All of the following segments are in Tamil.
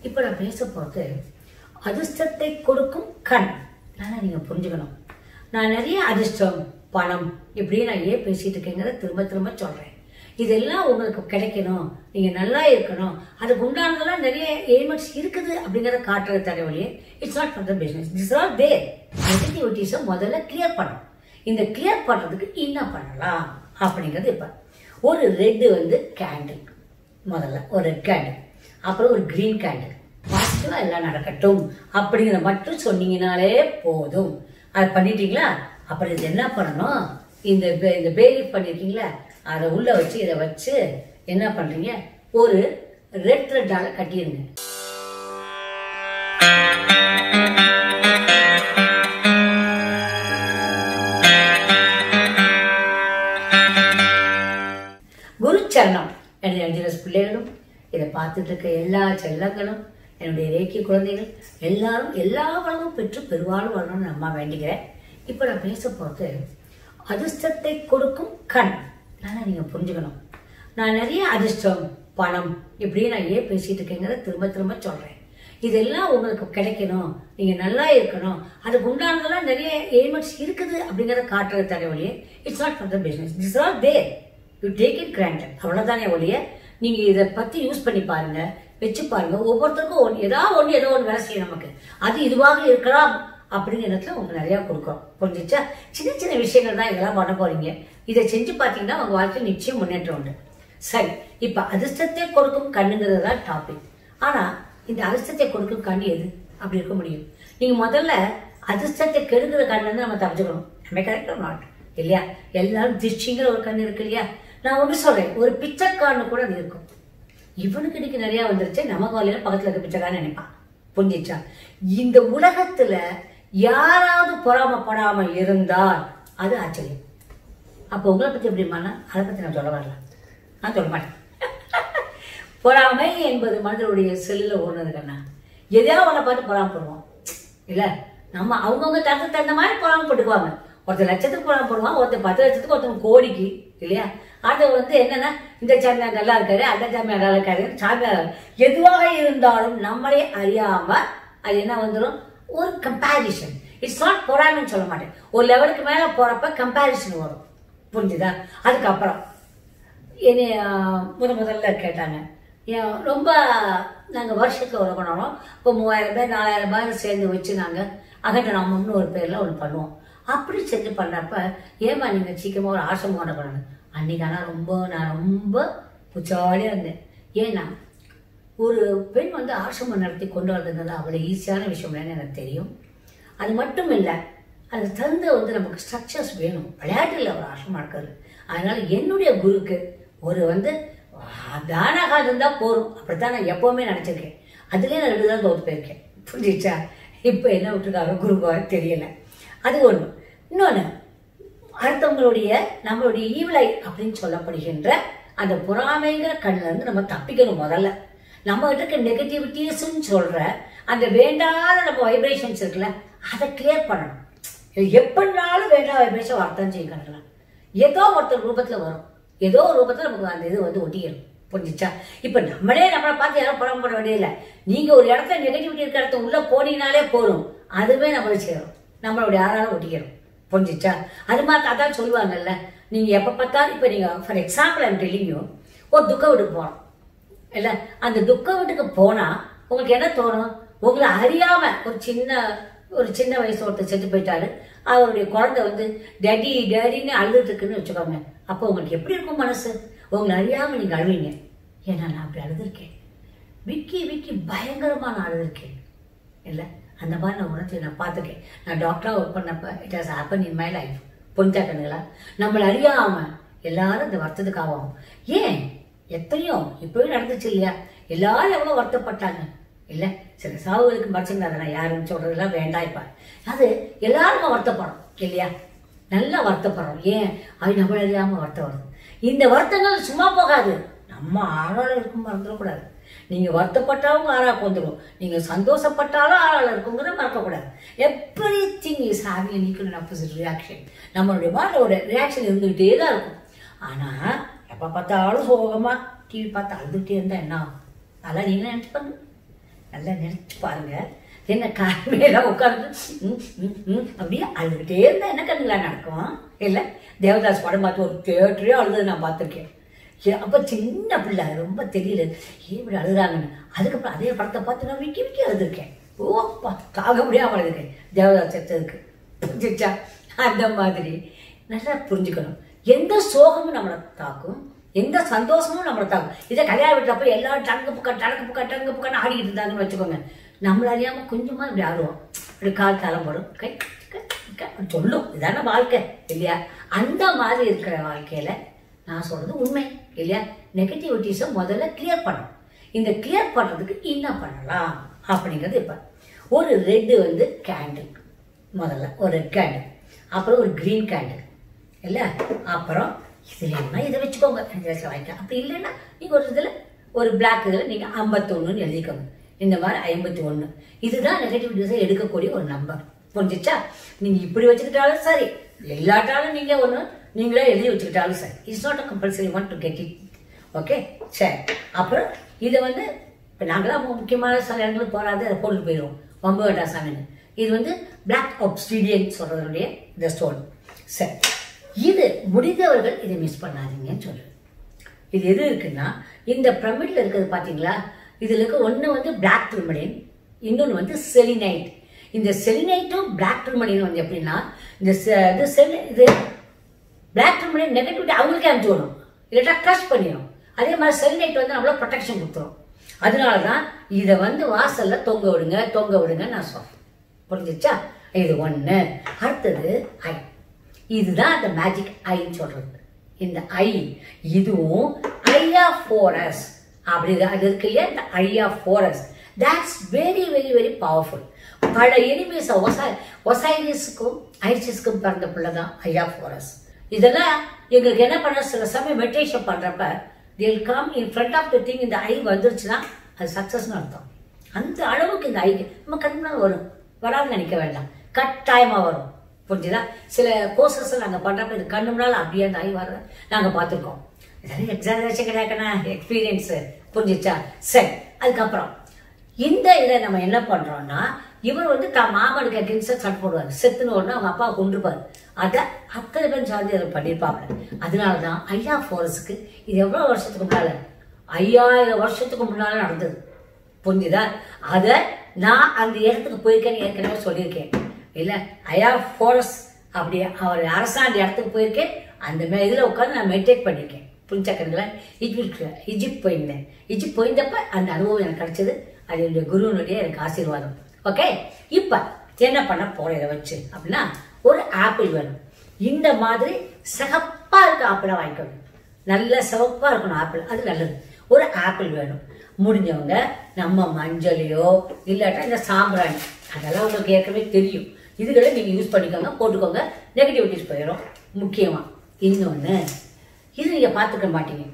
இப்போ நான் பேச போகிறது அதிர்ஷ்டத்தை கொடுக்கும் கண் நல்லா நீங்கள் புரிஞ்சுக்கணும் நான் நிறைய அதிர்ஷ்டம் பணம் இப்படி நான் ஏன் பேசிட்டு இருக்கேங்கிறத திரும்ப திரும்ப சொல்கிறேன் இதெல்லாம் உங்களுக்கு கிடைக்கணும் நீங்கள் நல்லா இருக்கணும் அதுக்கு உண்டானதெல்லாம் நிறைய எலிமெண்ட்ஸ் இருக்குது அப்படிங்கிறத காட்டுறது தடவையே it's not for the business it's all there நெகட்டிவிட்டிஸை முதல்ல கிளியர் பண்ணணும் இந்த கிளியர் பண்ணுறதுக்கு என்ன பண்ணலாம் அப்படிங்கிறது இப்போ ஒரு ரெட்டு வந்து கேண்டில் முதல்ல ஒரு ரெட் கேண்டில் அப்புறம் ஒரு கிரீன் கேண்டில் பாசிட்டிவாக எல்லாம் நடக்கட்டும் அப்படிங்கிறத மட்டும் சொன்னீங்கனாலே போதும் அது பண்ணிட்டீங்களா அப்புறம் இது என்ன பண்ணணும் இந்த பே- இந்த பேலீஃப் பண்ணியிருக்கீங்களா அதை உள்ள வச்சு இதை வச்சு என்ன பண்றீங்க ஒரு ரெட் த்ரெட்டால கட்டிடுங்க குருச்சரணம் என்னுடைய அஞ்சலஸ் பிள்ளைகளும் இதை பார்த்துட்டு இருக்க எல்லா செல்லங்களும் என்னுடைய ரேக்கி குழந்தைகள் எல்லாரும் எல்லா வளமும் பெற்று பெருவாலும் வரணும்னு நான் அம்மா வேண்டிக்கிறேன் இப்போ நான் பேச போகிறது அதிர்ஷ்டத்தை கொடுக்கும் கண் நல்லா நீங்கள் புரிஞ்சுக்கணும் நான் நிறைய அதிர்ஷ்டம் பணம் இப்படி நான் ஏன் பேசிட்டு இருக்கேங்கிறத திரும்ப திரும்ப சொல்கிறேன் இதெல்லாம் உங்களுக்கு கிடைக்கணும் நீங்கள் நல்லா இருக்கணும் அதுக்கு உண்டானதெல்லாம் நிறைய எலிமெண்ட்ஸ் இருக்குது அப்படிங்கிறத காட்டுறது தடவையே it's not for the business it's all there you take it granted அவ்வளோதானே ஒழிய நீங்கள் இதை பற்றி யூஸ் பண்ணி பாருங்க வச்சு பாருங்க ஒவ்வொருத்தருக்கும் ஒன்று ஏதாவது ஒன்று ஏதோ ஒன்று வேலை செய்யும் நமக்கு அது இதுவாக இருக்கலாம் அப்படிங்கிற இடத்துல உங்களுக்கு நிறையா கொடுக்குறோம் புரிஞ்சிச்சா சின்ன சின்ன விஷயங்கள் தான் இதெல்லாம் பண்ண போறீங்க இதை செஞ்சு பார்த்தீங்கன்னா உங்கள் வாழ்க்கையில் நிச்சயம் முன்னேற்றம் உண்டு சரி இப்போ அதிர்ஷ்டத்தை கொடுக்கும் கண்ணுங்கிறது தான் டாபிக் ஆனால் இந்த அதிர்ஷ்டத்தை கொடுக்கும் கண் எது அப்படி இருக்க முடியும் நீங்கள் முதல்ல அதிர்ஷ்டத்தை கெடுக்கிற கண்ணுன்னு நம்ம தப்பிச்சுக்கணும் நம்ம கரெக்டாக நாட் இல்லையா எல்லாரும் திருச்சிங்கிற ஒரு கண் இருக்கு இல்லையா நான் ஒன்று சொல்றேன் ஒரு பிச்சைக்காரனு கூட அது இருக்கும் இவனுக்கு இன்னைக்கு நிறைய வந்துருச்சு நம்ம காலையில பக்கத்துல இருக்க பிச்சைக்காரன் நினைப்பான் புரிஞ்சிச்சா இந்த உலகத்துல யாராவது பொறாமப்படாம இருந்தால் அது ஆச்சரியம் அப்போ உங்களை பத்தி எப்படிமானா அதை பத்தி நான் சொல்ல வரல நான் சொல்ல மாட்டேன் பொறாமை என்பது மனிதனுடைய செல்லில் ஓடுனது கண்ணா எதையாவது ஒன்றை பார்த்து பொறாமப்படுவோம் இல்ல நம்ம அவங்கவுங்க தரத்துக்கு தகுந்த மாதிரி பொறாமப்பட்டுக்குவாங்க ஒருத்தர் லட்சத்துக்கு பொறாமப்படுவான் ஒருத்தர் பத்து லட்சத்துக்கு ஒருத்தன் கோடிக்கு இல்லையா அது வந்து என்னன்னா இந்த சாமியார் நல்லா இருக்காரு அந்த சாமியார் நல்லா இருக்காரு சாமியார் எதுவாக இருந்தாலும் நம்மளே அறியாம அது என்ன வந்துடும் ஒரு கம்பேரிஷன் இட்ஸ் நாட் பொறாமைன்னு சொல்ல மாட்டேன் ஒரு லெவலுக்கு மேல போறப்ப கம்பேரிஷன் வரும் புரிஞ்சுதா அதுக்கப்புறம் என்னை முத முதல்ல கேட்டாங்க ஏன் ரொம்ப நாங்கள் வருஷத்துக்கு ஒரு பண்ணணும் இப்போ மூவாயிரம் பேர் நாலாயிரம் பேர் சேர்ந்து வச்சு நாங்கள் அகட்டணம்னு ஒரு பேரில் ஒன்று பண்ணுவோம் அப்படி செஞ்சு பண்ணுறப்ப ஏமா நீங்கள் சீக்கிரமாக ஒரு ஆசிரமம் கொண்ட பண்ணணும் அன்றைக்கி ஆனால் ரொம்ப நான் ரொம்ப புச்சாலியாக இருந்தேன் ஏன்னா ஒரு பெண் வந்து ஆசிரமம் நடத்தி கொண்டு வரதுங்கிறது அவ்வளோ ஈஸியான விஷயம் இல்லைன்னு எனக்கு தெரியும் அது மட்டும் இல்லை அது தகுந்த வந்து நமக்கு ஸ்ட்ரக்சர்ஸ் வேணும் விளையாட்டில் ஒரு ஆசிரமம் நடக்கிறது அதனால என்னுடைய குருக்கு ஒரு வந்து தானாக இருந்தால் போதும் அப்படித்தான் நான் எப்போவுமே நினச்சிருக்கேன் அதுலேயே நான் ரெண்டு தான் தோற்று போயிருக்கேன் புரிஞ்சிச்சா இப்போ என்ன விட்டுருக்காங்க குருவா தெரியல அது ஒன்று இன்னொன்று அடுத்தவங்களுடைய நம்மளுடைய ஈவிலை அப்படின்னு சொல்லப்படுகின்ற அந்த பொறாமைங்கிற கண்ணுல இருந்து நம்ம தப்பிக்கணும் முதல்ல நம்ம கிட்ட இருக்க நெகட்டிவிட்டிஸ்ன்னு சொல்ற அந்த வேண்டாத நம்ம வைப்ரேஷன்ஸ் இருக்குல்ல அதை கிளியர் பண்ணணும் இது எப்படினாலும் வேண்டாம் வைப்ரேஷன் வரத்தான் செய்யும் கண்ணுல ஏதோ ஒருத்தர் ரூபத்துல வரும் ஏதோ ஒரு ரூபத்துல நமக்கு அந்த இது வந்து ஒட்டிக்கணும் புரிஞ்சுச்சா இப்ப நம்மளே நம்மளை பார்த்து யாரும் படம் பண்ண வேண்டியதில்லை நீங்க ஒரு இடத்துல நெகட்டிவிட்டி இருக்கிற இடத்த உள்ள போனீங்கனாலே போதும் அதுவே நம்மளை சேரும் நம்மளுடைய யாராலும் ஒட்டிக்கிறோம் புரிஞ்சிச்சா அது மாதிரி அதான் சொல்லுவாங்கல்ல நீங்க எப்ப பார்த்தாலும் இப்ப நீங்க ஃபார் எக்ஸாம்பிள் ஐம் டெல்லிங் ஒரு துக்க வீட்டுக்கு போறோம் இல்ல அந்த துக்க வீட்டுக்கு போனா உங்களுக்கு என்ன தோணும் உங்களை அறியாம ஒரு சின்ன ஒரு சின்ன வயசு ஒருத்தர் செத்து போயிட்டாரு அவருடைய குழந்தை வந்து டேடி டேடின்னு அழுதுட்டு இருக்குன்னு வச்சுக்கோங்க அப்போ உங்களுக்கு எப்படி இருக்கும் மனசு உங்களை அறியாம நீங்க அழுவீங்க ஏன்னா நான் அப்படி அழுதுருக்கேன் விக்கி விக்கி பயங்கரமா நான் அழுதுருக்கேன் இல்லை அந்த மாதிரி நான் உணர்ச்சி நான் பார்த்துருக்கேன் நான் டாக்டராக ஒர்க் பண்ணப்ப it has happen in my life புரிஞ்சா கண்ணுங்களா நம்மளை அறியாம எல்லாரும் இந்த வருத்தத்துக்கு ஆகும் ஏன் எத்தனையோ இப்பவே நடந்துச்சு இல்லையா எல்லாரும் எவ்வளோ வருத்தப்பட்டாங்க இல்லை சில சாவுகளுக்கு மறைச்சுங்க அதை நான் யாருன்னு சொல்றதெல்லாம் வேண்டாம் இப்ப அது எல்லாரும் வருத்தப்படும் இல்லையா நல்லா வருத்தப்படுறோம் ஏன் அது நம்மள அறியாம வருத்தம் வருது இந்த வருத்தங்கள் சும்மா போகாது நம்ம ஆளால இருக்கும் மறந்துடக்கூடாது நீங்க வருத்தப்பட்டாலும் ஆளாக்கு வந்துடும் நீங்க சந்தோஷப்பட்டாலும் ஆளால இருக்குங்கிறத மறக்கக்கூடாது everything is having an equal and opposite reaction நம்மளுடைய வாழ்க்கையோட ரியாக்ஷன் இருந்துகிட்டே தான் இருக்கும் ஆனா எப்ப பார்த்தாலும் சோகமா டிவி பார்த்து அழுதுகிட்டே இருந்தா என்ன ஆகும் அதெல்லாம் நீங்க நினைச்சு பாருங்க நல்லா நினைச்சு பாருங்க என்ன காலையில உட்காந்து அப்படியே அழுதுகிட்டே இருந்தா என்ன கண்ணுங்களா நடக்கும் இல்லை தேவதாஸ் படம் பார்த்து ஒரு தேட்டரே அழுது நான் பார்த்துருக்கேன் ஏ, அப்ப சின்ன பிள்ளை ரொம்ப தெரியல ஏன் இப்படி அழுகுறாங்கன்னு அதுக்கப்புறம் அதே படத்தை பார்த்து நான் விக்கி விக்கி அழுதுருக்கேன் ஓப்பா தாங்க முடியாம அழுதுருக்கேன் தேவதாஸ் செத்ததுக்கு புரிஞ்சிச்சா அந்த மாதிரி நல்லா புரிஞ்சுக்கணும் எந்த சோகமும் நம்மளை தாக்கும் எந்த சந்தோஷமும் நம்மளை தாக்கும் இதை கல்யாணம் விட்டப்ப எல்லாரும் டங்கு புக்கா டங்கு புக்கா டங்கு புக்கான்னு ஆடிக்கிட்டு இருந்தாங்கன்னு வச்சுக்கோங்க நம்மள அறியாம கொஞ்சமா இப்படி ஆடுவோம் இப்படி கால் தலம் போடும் கை கை, கை, சொல்லும் இதான வாழ்க்கை இல்லையா அந்த மாதிரி இருக்கிற வாழ்க்கையில நான் சொல்றது உண்மை இல்லையா நெகட்டிவிட்டிஸை முதல்ல கிளியர் பண்ணணும் இந்த கிளியர் பண்றதுக்கு என்ன பண்ணலாம் அப்படிங்கிறது இப்ப ஒரு ரெட்டு வந்து கேண்டில் முதல்ல ஒரு ரெட் கேண்டில் அப்புறம் ஒரு க்ரீன் கேண்டில் இல்லை அப்புறம் இதில் என்ன இதை வச்சுக்கோங்க இந்த இடத்துல வாங்கிக்கலாம் அப்படி இல்லைன்னா நீங்கள் ஒரு இதில் ஒரு பிளாக் இதில் நீங்கள் ஐம்பத்தொன்னுன்னு எழுதிக்கோங்க இந்த மாதிரி ஐம்பத்தி ஒன்று இதுதான் நெகட்டிவிட்டிஸை எடுக்கக்கூடிய ஒரு நம்பர் புரிஞ்சிச்சா நீங்கள் இப்படி வச்சுக்கிட்டாலும் சரி எல்லாட்டாலும் நீங்கள் ஒன்று நீங்களே எழுதி வச்சுக்கிட்டாலும் சரி it's not a compulsory one to get it okay சரி அப்புறம் இதை வந்து இப்போ நாங்களாம் முக்கியமான சில இடங்களுக்கு போகாது அதை போட்டுட்டு போயிடுவோம் வம்பு வேண்டாம் சாமின்னு இது வந்து பிளாக் obsidian சொல்றதுடைய இந்த ஸ்டோன் சரி இது முடிந்தவர்கள் இதை மிஸ் பண்ணாதீங்கன்னு சொல்றேன் இது எது இருக்குன்னா இந்த பிரமிட்ல இருக்கிறது பாத்தீங்களா இதுல இருக்க ஒண்ணு வந்து பிளாக் ட்ரிமடின் இன்னொன்று வந்து செலினைட் இந்த செலினைட்டும் பிளாக் ட்ரிமடின் வந்து எப்படின்னா இந்த செ- இது செல் இது பிளாக் ட்ரிமடின் நெகட்டிவிட்டி அவங்களுக்கே அனுப்பிச்சு விடும் இல்லாட்டா க்ரஷ் பண்ணிடும் அதே மாதிரி செலினைட் வந்து நம்மள ப்ரொடெக்ஷன் கொடுத்துரும் அதனால தான் இதை வந்து வாசல்ல தொங்க விடுங்க தொங்க விடுங்க நான் சொல்றேன் புரிஞ்சிச்சா இது ஒண்ணு அடுத்தது ஐ இதுதான் அந்த மேஜிக் ஐன்னு சொல்றது இந்த ஐ இதுவும் ஐயா ஃபோரஸ் அப்படி இது- அது இருக்கு இல்லையா இந்த ஐயா Horus that's very very very powerful பல எனிமீஸ் ஒசாய் ஒசைரிஸுக்கும் ஐசிஸ்க்கும் பிறந்த பிள்ளை தான் ஐயா ஃபோரஸ் இதெல்லாம் எங்களுக்கு என்ன பண்ண சில சமயம் மெடிடேஷன் பண்றப்ப they'll come in front of the thing இந்த ஐ வந்துருச்சுன்னா அது சக்சஸ்னு அர்த்தம் அந்த அளவுக்கு இந்த ஐக்கு நம்ம கண்ணால் வரும் வராதுன்னு நினைக்க வேண்டாம் கட்டாயமா வரும் புரிஞ்சுதா சில கோர்சஸ் நாங்க பண்றப்ப இது கண்ணு முன்னால அப்படியே அந்த ஐ வர நாங்க பார்த்துருக்கோம் இதெல்லாம் எக்ஸாமினேஷன் கிடையாதுண்ணா எக்ஸ்பீரியன்ஸ் புரிஞ்சுச்சா சரி அதுக்கப்புறம் இந்த இதை நம்ம என்ன பண்றோம்னா இவர் வந்து தான் மாமனுக்கு அகேன்ஸ்டா சட் போடுவார் செத்துன்னு ஒன்று அவங்க அப்பா கொண்டிருப்பார் அதை அத்தனை பேர் சார்ந்து இதை பண்ணியிருப்பாங்க அதனால தான் ஐயா ஃபோரஸுக்கு இது எவ்வளோ வருஷத்துக்கு முன்னால ஐயாயிரம் வருஷத்துக்கு முன்னால நடந்தது புரிஞ்சுதா அதை நான் அந்த இடத்துக்கு போயிருக்கேன்னு ஏற்கனவே சொல்லியிருக்கேன் இல்லை ஐயா ஃபோரஸ் அப்படி அவர் அரசாங்க இடத்துக்கு போயிருக்கேன் அந்த மே இதில் உட்காந்து நான் மெடிடேட் பண்ணியிருக்கேன் புரிஞ்சாக்கணுங்களா இஜிப்ட் இஜிப்ட் போயிருந்தேன் இஜிப்ட் போயிருந்தப்ப அந்த அனுபவம் எனக்கு கிடைச்சது அது என்னுடைய குருவனுடைய எனக்கு ஆசீர்வாதம் ஓகே இப்போ என்ன பண்ண போறேன் இதை வச்சு அப்படின்னா ஒரு ஆப்பிள் வேணும் இந்த மாதிரி சிகப்பா இருக்க ஆப்பிளை வாங்கிக்கணும் நல்ல சிவப்பா இருக்கணும் ஆப்பிள் அது நல்லது ஒரு ஆப்பிள் வேணும் முடிஞ்சவங்க நம்ம மஞ்சளையோ இல்லாட்டா இந்த சாம்பிராணி அதெல்லாம் உங்களுக்கு ஏற்கனவே தெரியும் இதுகளை நீங்க யூஸ் பண்ணிக்கோங்க போட்டுக்கோங்க நெகட்டிவிட்டிஸ் போயிடும் முக்கியமா இன்னொன்னு இது நீங்க பார்த்துக்க மாட்டீங்க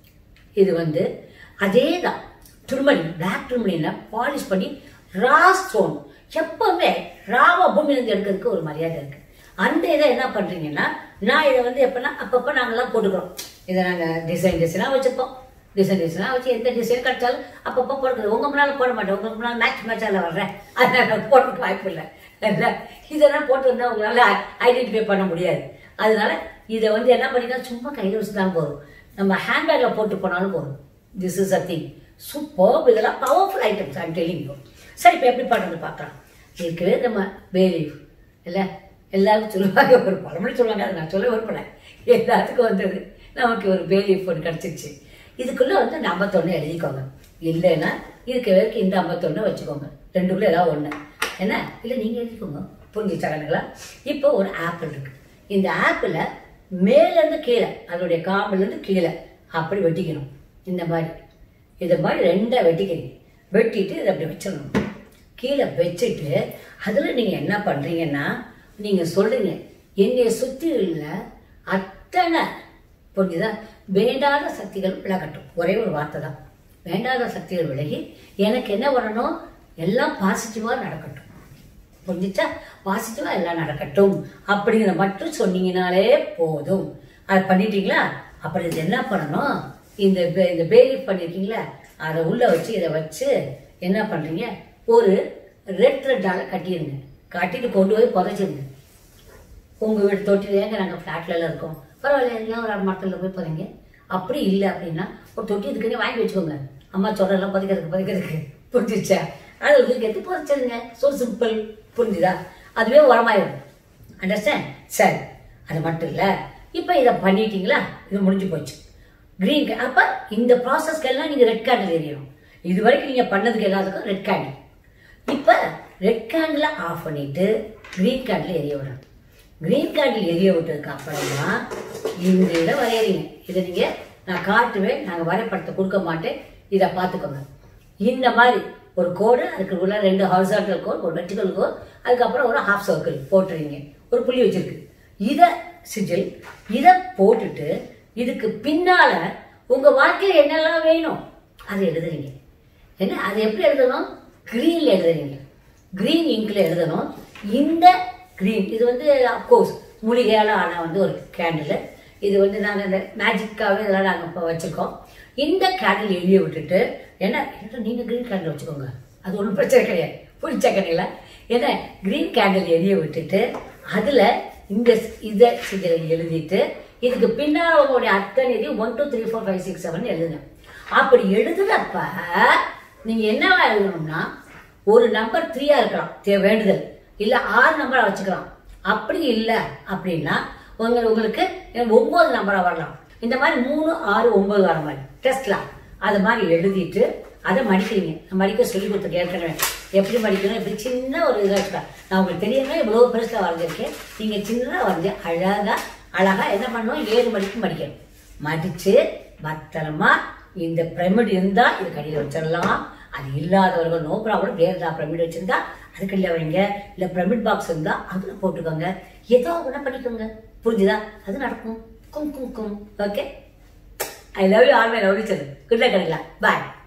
இது வந்து அதே தான் திருமணி பிளாக் திருமணியில பாலிஷ் பண்ணி ரா ஸ்டோன் எப்பவுமே ராவ பூமியிலிருந்து எடுக்கிறதுக்கு ஒரு மரியாதை இருக்கு அந்த இதை என்ன பண்றீங்கன்னா நான் இதை வந்து எப்பன்னா அப்பப்போ நாங்கெல்லாம் போட்டுக்கிறோம் இதை நாங்கள் டிசைன் டிசைனாக வச்சுப்போம் டிசைன் டிசைனாக வச்சு எந்த டிசைன் கிடைச்சாலும் அப்பப்போ போடுறது உங்க முன்னால் போட மாட்டேன் உங்களுக்கு முன்னால் மேட்ச் மேட்சால வர்றேன் அதனால போடுறதுக்கு வாய்ப்பு இல்லை இல்லை இதெல்லாம் போட்டு வந்தால் உங்களால் ஐடென்டிஃபை பண்ண முடியாது அதனால இதை வந்து என்ன பண்ணிக்கலாம் சும்மா கையில் வச்சு தான் போதும் நம்ம ஹேண்ட்பேக்ல போட்டு போனாலும் போதும் this is a thing super இதெல்லாம் powerful items I'm telling you சரி இப்போ எப்படி பண்ணுறது பார்க்கலாம் இருக்கவே நம்ம வேலீவ் இல்லை எல்லாரும் சொல்லுவாங்க ஒரு பழமொழி சொல்லுவாங்க அதை நான் சொல்ல விரும்பல எல்லாத்துக்கும் வந்தது நமக்கு ஒரு பேலீஃப் ஒன்று கிடச்சிருச்சு இதுக்குள்ள வந்து இந்த ஐம்பத்தொன்று எழுதிக்கோங்க இல்லைன்னா இருக்க வரைக்கும் இந்த ஐம்பத்தொன்று வச்சுக்கோங்க ரெண்டுக்குள்ள ஏதாவது ஒன்று என்ன இல்லை நீங்கள் எழுதிக்கோங்க புரிஞ்சுச்சாங்களா இப்போ ஒரு ஆப்பிள் இருக்கு இந்த ஆப்பிளை மேலேருந்து கீழே அதோடைய காம்புலேருந்து கீழே அப்படி வெட்டிக்கணும் இந்த மாதிரி இதை மாதிரி ரெண்டா வெட்டிக்கிறீங்க வெட்டிட்டு இதை அப்படி வச்சிடணும் கீழே வச்சுட்டு அதில் நீங்கள் என்ன பண்ணுறீங்கன்னா நீங்கள் சொல்கிறீங்க என்னை சுற்றி உள்ள அத்தனை புரிஞ்சுதா வேண்டாத சக்திகள் விலகட்டும் ஒரே ஒரு வார்த்தை தான் வேண்டாத சக்திகள் விலகி எனக்கு என்ன வரணும் எல்லாம் பாசிட்டிவாக நடக்கட்டும் புரிஞ்சுச்சா பாசிட்டிவா எல்லாம் நடக்கட்டும் அப்படிங்கிற மட்டும் சொன்னீங்கனாலே போதும் அது பண்ணிட்டீங்களா அப்புறம் இது என்ன பண்ணணும் இந்த பே- இந்த பேலி பண்ணிருக்கீங்களா அதை உள்ள வச்சு இதை வச்சு என்ன பண்றீங்க ஒரு ரெட் த்ரெட்டால கட்டிடுங்க கட்டிட்டு கொண்டு போய் புதைச்சிருங்க உங்க வீடு தொட்டில ஏங்க நாங்கள் ஃப்ளாட்ல எல்லாம் இருக்கோம் பரவாயில்ல எல்லாம் ஒரு மரத்தில் போய் போறீங்க அப்படி இல்லை அப்படின்னா ஒரு தொட்டி இதுக்குன்னு வாங்கி வச்சுக்கோங்க அம்மா சொல்றதெல்லாம் புதைக்கிறதுக்கு புதைக்கிறதுக்கு புரிஞ்சிச்சா அது உங்களுக்கு எடுத்து புதைச்சிருங்க ஸோ சிம்பிள் புரிஞ்சுதா அதுவே உரமாயிடும் அண்டர்ஸ்டாண்ட் சரி அது மட்டும் இல்லை இப்போ இதை பண்ணிட்டீங்களா இது முடிஞ்சு போச்சு கிரீன் அப்போ இந்த ப்ராசஸ்க்கு எல்லாம் நீங்கள் ரெட் கேண்டில் எரியணும் இது வரைக்கும் நீங்கள் பண்ணதுக்கு எல்லாத்துக்கும் ரெட் கேண்டில் இப்போ ரெட் கேண்டில் ஆஃப் பண்ணிட்டு கிரீன் கேண்டில் எரிய விடணும் கிரீன் கேண்டில் எரிய விட்டதுக்கு அப்புறமா இந்த இதை வரையறீங்க இதை நீங்கள் நான் காட்டுவேன் நாங்கள் வரைபடத்தை கொடுக்க மாட்டேன் இதை பார்த்துக்கோங்க இந்த மாதிரி ஒரு கோடு அதுக்கு உள்ள ரெண்டு ஹாரிசான்டல் கோட் ஒரு வெர்டிகல் கோட் அதுக்கப்புறம் ஒரு ஹாஃப் சர்க்கிள் போட்டுறீங்க ஒரு புள்ளி வச்சிருக்கு இதை சிஜில் இதை போட்டுட்டு இதுக்கு பின்னால உங்க வாழ்க்கையில் என்னெல்லாம் வேணும் அதை எழுதுறீங்க என்ன அது எப்படி எழுதணும் கிரீன்ல எழுதுறீங்க கிரீன் இங்க்ல எழுதணும் இந்த கிரீன் இது வந்து அப்கோர்ஸ் மூலிகையால் ஆன வந்து ஒரு கேண்டில் இது வந்து நாங்கள் இந்த மேஜிக்காகவே இதெல்லாம் நாங்கள் இப்போ வச்சுருக்கோம் இந்த கேண்டில் எழுதி விட்டுட்டு என்ன என்ன நீங்கள் க்ரீன் கேண்டில் வச்சுக்கோங்க அது ஒன்றும் பிரச்சனை கிடையாது பிடிச்ச கடையில் ஏன்னா க்ரீன் கேண்டில் எரிய விட்டுட்டு அதில் இந்த இதை சிஜரை எழுதிட்டு இதுக்கு பின்னால் உங்களுடைய அத்தனை இது one two three four five six seven எழுதுங்க அப்படி எழுதுனப்ப நீங்கள் என்னவா எழுதணும்னா ஒரு நம்பர் த்ரீயா இருக்கலாம் தே- வேண்டுதல் இல்ல ஆறு நம்பரா வச்சுக்கலாம் அப்படி இல்ல அப்படின்னா உங்க உங்களுக்கு ஒன்பது நம்பரா வரலாம் இந்த மாதிரி மூணு ஆறு ஒன்பது வர மாதிரி டெஸ்ட்லாம் அது மாதிரி எழுதிட்டு அதை மடிக்கிறீங்க நான் மடிக்க சொல்லி கொடுத்துருக்கேன் ஏற்கனவே எப்படி மடிக்கணும் இப்படி சின்ன ஒரு இதாக வச்சுக்கலாம் நான் உங்களுக்கு தெரியுங்க இவ்வளோ பெருசாக வரைஞ்சிருக்கேன் நீங்கள் சின்னதாக வரைஞ்சி அழகாக அழகாக என்ன பண்ணணும் ஏழு மணிக்கு மடிக்கணும் மடிச்சு பத்திரமா இந்த பிரமிட் இருந்தா இது கடையில் வச்சிடலாம் அது இல்லாதவர்கள் நோ ப்ராப்ளம் வேறு ஏதாவது பிரமிட் வச்சிருந்தா அதுக்கடியில் வைங்க இல்லை பிரமிட் பாக்ஸ் இருந்தா அதுல போட்டுக்கோங்க ஏதோ ஒன்று பண்ணிக்கோங்க புரிஞ்சுதா அது நடக்கும் கும் கும் கும் okay I love you all my love you சொல்லு குட் நைட் கிடைக்கலாம் பாய்